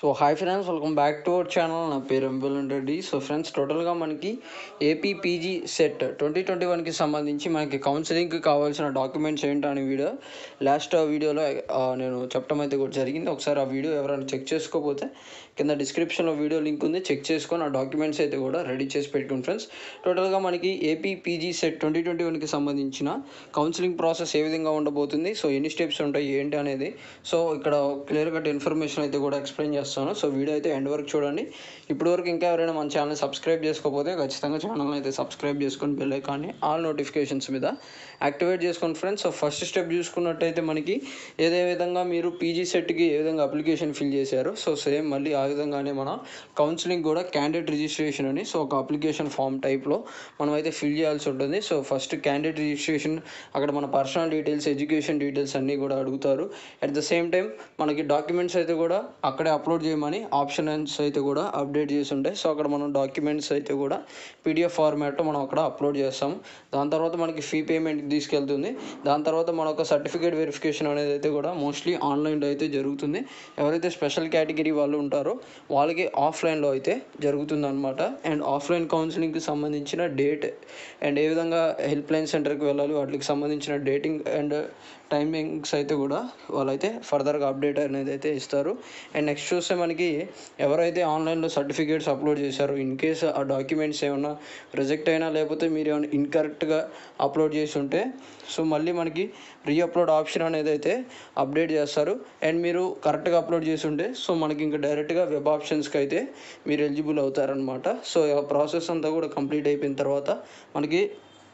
so hi friends welcome back to our channel నా పేరు ఎంబులన్ రెడ్డి సో ఫ్రెండ్స్ టోటల్గా మనకి AP PG CET twenty twenty వన్కి సంబంధించి మనకి కౌన్సిలింగ్కి కావాల్సిన డాక్యుమెంట్స్ ఏంటి అనే వీడియో లాస్ట్ వీడియోలో ఆ, నేను చెప్పడం అయితే కూడా జరిగింది ఒకసారి ఆ వీడియో ఎవరైనా చెక్ చేసుకోకపోతే కింద డిస్క్రిప్షన్లో వీడియో లింక్ ఉంది చెక్ చేసుకొని ఆ డాక్యుమెంట్స్ అయితే కూడా రెడీ చేసి పెట్టుకోండి ఫ్రెండ్స్ టోటల్గా మనకి AP PG CET twenty twenty వన్కి సంబంధించిన కౌన్సిలింగ్ ప్రాసెస్ ఏ విధంగా ఉండబోతుంది సో ఎన్ని స్టెప్స్ ఉంటాయి ఏంటి అనేది సో ఇక్కడ క్లియర్ కట్ ఇన్ఫర్మేషన్ అయితే కూడా ఎక్స్ప్లెయిన్ చేస్తాను సో వీడియో అయితే ఎండ్ వరకు చూడండి ఇప్పటి వరకు ఇంకా ఎవరైనా మన ఛానల్ సబ్స్క్రైబ్ చేసుకోకపోతే ఖచ్చితంగా ఛానల్ అయితే సబ్స్క్రైబ్ చేసుకొని బెల్ ఐకాన్ని ఆల్ నోటిఫికేషన్స్ మీద యాక్టివేట్ చేసుకోండి ఫ్రెండ్స్ సో ఫస్ట్ స్టెప్ చూసుకున్నట్టయితే మనకి ఏదే విధంగా మీరు పీజీ సెట్కి ఏ విధంగా అప్లికేషన్ ఫిల్ చేశారో సో సేమ్ మళ్ళీ ఆ విధంగానే మన కౌన్సిలింగ్ కూడా క్యాండిడేట్ రిజిస్ట్రేషన్ అని సో ఒక అప్లికేషన్ ఫామ్ టైప్లో మనం అయితే ఫిల్ చేయాల్సి ఉంటుంది సో ఫస్ట్ క్యాండిడేట్ రిజిస్ట్రేషన్ అక్కడ మన పర్సనల్ డీటెయిల్స్ ఎడ్యుకేషన్ డీటెయిల్స్ అన్నీ కూడా అడుగుతారు అట్ ద సేమ్ టైం మనకి డాక్యుమెంట్స్ అయితే కూడా అక్కడే అప్లోడ్ చేయమని ఆప్షన్స్ అయితే కూడా అప్డేట్ చేసి ఉంటాయి సో అక్కడ మనం డాక్యుమెంట్స్ అయితే కూడా పీడిఎఫ్ ఫార్మాట్లో మనం అక్కడ అప్లోడ్ చేస్తాం దాని తర్వాత మనకి ఫీ పేమెంట్ తీసుకెళ్తుంది దాని తర్వాత మన ఒక సర్టిఫికేట్ వెరిఫికేషన్ అనేది అయితే కూడా మోస్ట్లీ ఆన్లైన్లో అయితే జరుగుతుంది ఎవరైతే స్పెషల్ కేటగిరీ వాళ్ళు ఉంటారో వాళ్ళకి ఆఫ్లైన్లో అయితే జరుగుతుంది అనమాట అండ్ ఆఫ్లైన్ కౌన్సిలింగ్కి సంబంధించిన డేట్ అండ్ ఏ విధంగా హెల్ప్ లైన్ సెంటర్కి వెళ్ళాలి వాటికి సంబంధించిన డేటింగ్ అండ్ టైమింగ్స్ అయితే కూడా వాళ్ళైతే ఫర్దర్గా అప్డేట్ అనేది అయితే ఇస్తారు అండ్ నెక్స్ట్ చూస్తే మనకి ఎవరైతే ఆన్లైన్లో సర్టిఫికేట్స్ అప్లోడ్ చేశారో ఇన్ కేస్ ఆ డాక్యుమెంట్స్ ఏమన్నా రిజెక్ట్ అయినా లేకపోతే మీరు ఏమైనా ఇన్కరెక్ట్గా అప్లోడ్ చేసి ఉంటే సో మళ్ళీ మనకి రీ అప్లోడ్ ఆప్షన్ అనేది అయితే అప్డేట్ చేస్తారు అండ్ మీరు కరెక్ట్గా అప్లోడ్ చేసి ఉంటే సో మనకి ఇంకా డైరెక్ట్గా వెబ్ ఆప్షన్స్కి అయితే మీరు ఎలిజిబుల్ అవుతారనమాట సో ఆ ప్రాసెస్ అంతా కూడా కంప్లీట్ అయిపోయిన తర్వాత మనకి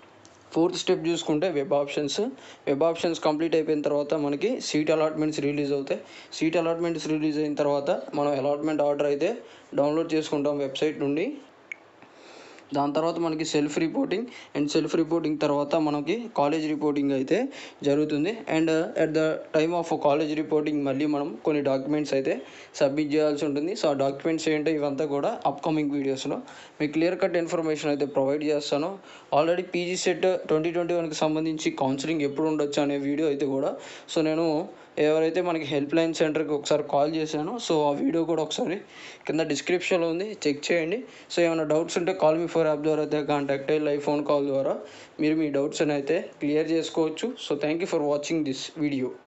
ఫోర్త్ స్టెప్ చూసుకుంటే web options web options complete అయిపోయిన తర్వాత మనకి సీట్ అలాట్మెంట్స్ రిలీజ్ అవుతాయి సీట్ అలాట్మెంట్స్ రిలీజ్ అయిన తర్వాత మనం అలాట్మెంట్ ఆర్డర్ అయితే డౌన్లోడ్ చేసుకుంటాం వెబ్సైట్ నుండి దాని తర్వాత మనకి self reporting and self reporting తర్వాత మనకి కాలేజ్ రిపోర్టింగ్ అయితే జరుగుతుంది and at the time of college reporting మళ్ళీ మనం కొన్ని డాక్యుమెంట్స్ అయితే సబ్మిట్ చేయాల్సి ఉంటుంది సో ఆ డాక్యుమెంట్స్ ఏంటో ఇవంతా కూడా అప్కమింగ్ వీడియోస్లో మీకు క్లియర్ కట్ ఇన్ఫర్మేషన్ అయితే ప్రొవైడ్ చేస్తాను already PG CET twenty twenty వన్కి సంబంధించి కౌన్సిలింగ్ ఎప్పుడు ఉండొచ్చు అనే వీడియో అయితే కూడా సో నేను ఎవరైతే మనకి హెల్ప్ లైన్ సెంటర్కి ఒకసారి కాల్ చేశానో సో ఆ వీడియో కూడా ఒకసారి కింద డిస్క్రిప్షన్లో ఉంది చెక్ చేయండి సో ఏమైనా డౌట్స్ ఉంటే కాల్ మీ ఫోర్ యాప్ ద్వారా అయితే కాంటాక్ట్ అయ్యి లైవ్ ఫోన్ కాల్ ద్వారా మీరు మీ డౌట్స్ అయితే క్లియర్ చేసుకోవచ్చు so thank you for watching this video